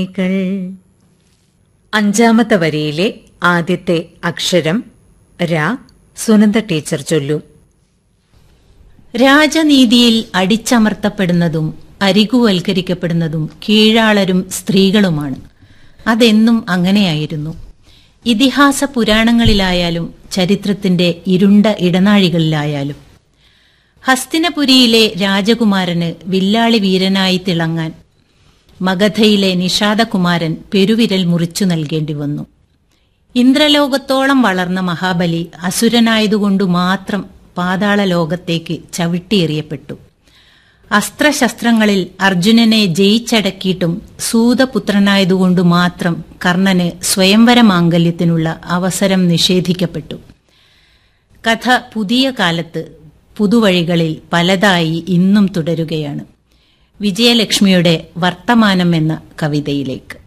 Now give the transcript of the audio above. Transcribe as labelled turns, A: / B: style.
A: കൾ. അഞ്ചാമത്തെ വരിയിലെ ആദ്യത്തെ അക്ഷരം രാ സുനന്ദ ടീച്ചർ ചൊല്ലും
B: രാജനീതിയിൽ അടിച്ചമർത്തപ്പെടുന്നതും അരികുവൽക്കരിക്കപ്പെടുന്നതും കീഴാളരും സ്ത്രീകളുമാണ് അതെന്നും അങ്ങനെയായിരുന്നു ഇതിഹാസ പുരാണങ്ങളിലായാലും ചരിത്രത്തിന്റെ ഇരുണ്ട ഇടനാഴികളിലായാലും ഹസ്തിനപുരിയിലെ രാജകുമാരന് വില്ലാളി വീരനായി തിളങ്ങാൻ മഗധയിലെ നിഷാദകുമാരൻ പെരുവിരൽ മുറിച്ചു നൽകേണ്ടി വന്നു ഇന്ദ്രലോകത്തോളം വളർന്ന മഹാബലി അസുരനായതുകൊണ്ടു മാത്രം പാതാള ലോകത്തേക്ക് ചവിട്ടിയെറിയപ്പെട്ടു അസ്ത്രശസ്ത്രങ്ങളിൽ അർജുനനെ ജയിച്ചടക്കിയിട്ടും സൂതപുത്രനായതുകൊണ്ടു മാത്രം കർണന് സ്വയംവര മാംഗല്യത്തിനുള്ള അവസരം നിഷേധിക്കപ്പെട്ടു കഥ പുതിയ കാലത്ത് പുതുവഴികളിൽ പലതായി ഇന്നും തുടരുകയാണ് വിജയലക്ഷ്മിയുടെ വർത്തമാനം എന്ന കവിതയിലേക്ക്